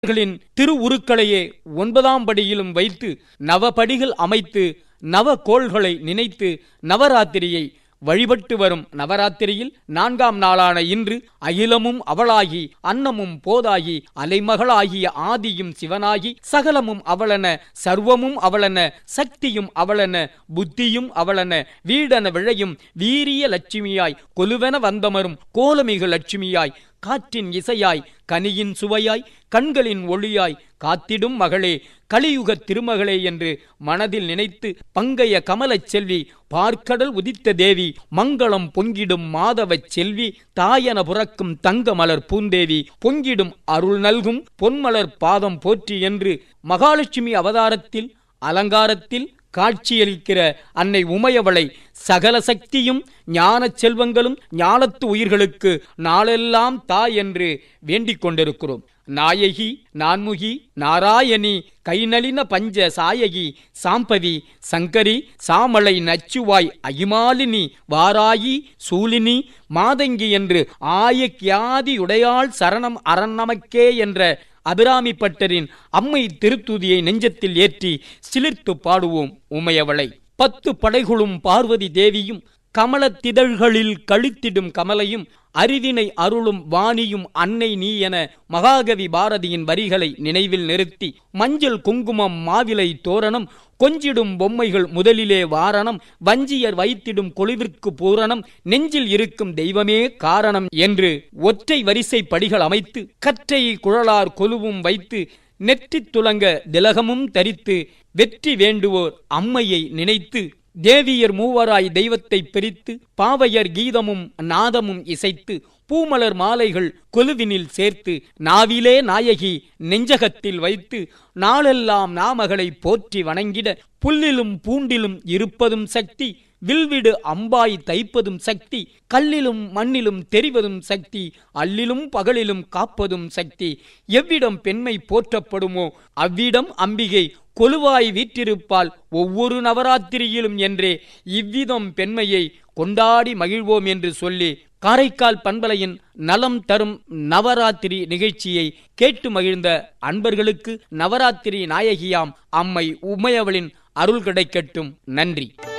அவர்களின் திருவுருக்களையே ஒன்பதாம் படியிலும் வைத்து நவபடிகள் அமைத்து நவ கோள்களை நினைத்து நவராத்திரியை வழிபட்டு வரும் நவராத்திரியில் நான்காம் நாளான இன்று அகிலமும் அவளாகி அன்னமும் போதாகி அலைமகளாகிய ஆதியும் சிவனாகி சகலமும் அவளென சர்வமும் அவளென சக்தியும் அவளென புத்தியும் அவளென வீடென விழையும் வீரிய லட்சுமியாய் கொலுவென வந்தமரும் கோலமிகு லட்சுமியாய் காற்றின் இசையாய் கனியின் சுவையாய் கண்களின் ஒளியாய் காத்திடும் மகளே கலியுக திருமகளே என்று மனதில் நினைத்து பங்கைய கமலச் செல்வி பார்க்கடல் உதித்த தேவி மங்களம் பொங்கிடும் மாதவச் செல்வி தாயன புறக்கும் தங்க மலர் பூந்தேவி பொங்கிடும் அருள் நல்கும் பொன்மலர் பாதம் போற்றி என்று மகாலட்சுமி அவதாரத்தில் அலங்காரத்தில் காட்சியளிக்கிற அன்னை உமையவளை சகல சக்தியும் ஞானச் செல்வங்களும் ஞானத்து உயிர்களுக்கு நாளெல்லாம் தா என்று வேண்டிக் கொண்டிருக்கிறோம் நாயகி நான்முகி நாராயணி கைநளின பஞ்ச சாயகி சாம்பவி சங்கரி சாமளை நச்சுவாய் அகிமாலினி வாராயி சூலினி மாதங்கி என்று ஆயக்கியாதியுடையாள் சரணம் அரண் என்ற அபிராமி பட்டரின் அம்மை திருத்துதியை நெஞ்சத்தில் ஏற்றி சிலிர்த்து பாடுவோம் உமையவளை பத்து படைகளும் பார்வதி தேவியும் கமலத்திதழ்களில் கழித்திடும் கமலையும் அறிவினை அருளும் வாணியும் அன்னை நீ என மகாகவி பாரதியின் வரிகளை நினைவில் நிறுத்தி மஞ்சள் குங்குமம் மாவிலை தோரணம் கொஞ்சிடும் பொம்மைகள் முதலிலே வாரணம் வஞ்சியர் வைத்திடும் கொழுவிற்கு பூரணம் நெஞ்சில் இருக்கும் தெய்வமே காரணம் என்று ஒற்றை வரிசை படிகள் அமைத்து கற்றை குழலார் கொலுவும் வைத்து நெற்றித் துலங்க திலகமும் தரித்து வெற்றி வேண்டுவோர் அம்மையை நினைத்து தேவியர் மூவராய் தெய்வத்தை பிரித்து பாவையர் கீதமும் நாதமும் இசைத்து பூமலர் மாலைகள் கொலுவினில் சேர்த்து நாவிலே நாயகி நெஞ்சகத்தில் வைத்து நாளெல்லாம் நாமகளை போற்றி வணங்கிட புல்லிலும் பூண்டிலும் இருப்பதும் சக்தி வில்விடு அம்பாய் தைப்பதும் சக்தி கல்லிலும் மண்ணிலும் தெரிவதும் சக்தி அல்லிலும் பகலிலும் காப்பதும் சக்தி எவ்விடம் பெண்மை போற்றப்படுமோ அவ்விடம் அம்பிகை கொலுவாய் வீற்றிருப்பால் ஒவ்வொரு நவராத்திரியிலும் என்றே இவ்விதம் பெண்மையை கொண்டாடி மகிழ்வோம் என்று சொல்லி காரைக்கால் பண்பலையின் நலம் தரும் நவராத்திரி நிகழ்ச்சியை கேட்டு மகிழ்ந்த அன்பர்களுக்கு நவராத்திரி நாயகியாம் அம்மை உமையவளின் அருள் கிடைக்கட்டும் நன்றி